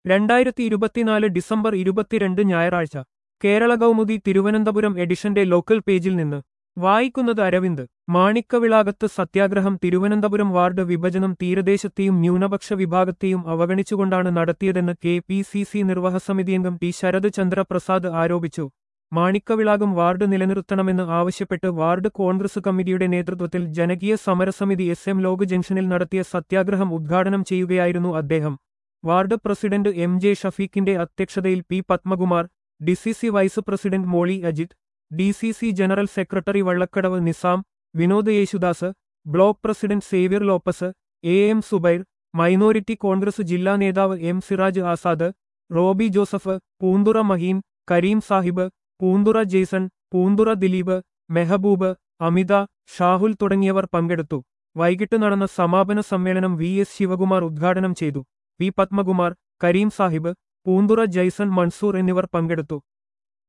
രണ്ടായിരത്തി ഇരുപത്തിനാല് ഡിസംബർ ഇരുപത്തിരണ്ട് ഞായറാഴ്ച കേരള കൗമുദി തിരുവനന്തപുരം എഡിഷന്റെ ലോക്കൽ പേജിൽ നിന്ന് വായിക്കുന്നത് അരവിന്ദ് മാണിക്കവിളാകത്ത് സത്യാഗ്രഹം തിരുവനന്തപുരം വാർഡ് വിഭജനം തീരദേശത്തെയും ന്യൂനപക്ഷ വിഭാഗത്തെയും അവഗണിച്ചുകൊണ്ടാണ് നടത്തിയതെന്ന് കെ പി സി സി നിർവഹസമിതി അംഗം ടി ശരത് ചന്ദ്ര പ്രസാദ് ആരോപിച്ചു മാണിക്കവിളാകം വാർഡ് നിലനിർത്തണമെന്ന് ആവശ്യപ്പെട്ട് വാർഡ് കോൺഗ്രസ് കമ്മിറ്റിയുടെ നേതൃത്വത്തിൽ ജനകീയ സമരസമിതി എസ് എം ലോഗ് ജംഗ്ഷനിൽ നടത്തിയ സത്യാഗ്രഹം ഉദ്ഘാടനം ചെയ്യുകയായിരുന്നു അദ്ദേഹം വാർഡ് പ്രസിഡന്റ് എം ജെ ഷഫീഖിന്റെ അധ്യക്ഷതയിൽ P Padmakumar DCC vice president Molly Ajith D C C general secretary Vallakkadavu Nizam Vinod Yesudas block president Xavier Lopez A M Zubair minority Congress ജില്ലാ നേതാവ് എം സിറാജ് ആസാദ് റോബി ജോസഫ് പൂന്തുറ മഹീൻ കരീം സാഹിബ് പൂന്തുറ ജെയ്സൺ പൂന്തുറ ദിലീപ് മെഹബൂബ് അമിത ഷാഹുൽ തുടങ്ങിയവർ പങ്കെടുത്തു വൈകിട്ട് നടന്ന സമാപന സമ്മേളനം വി എസ് ശിവകുമാർ ഉദ്ഘാടനം ചെയ്തു പി പത്മകുമാർ കരീം സാഹിബ് പൂന്തുറ ജയ്സൺ മൻസൂർ എന്നിവർ പങ്കെടുത്തു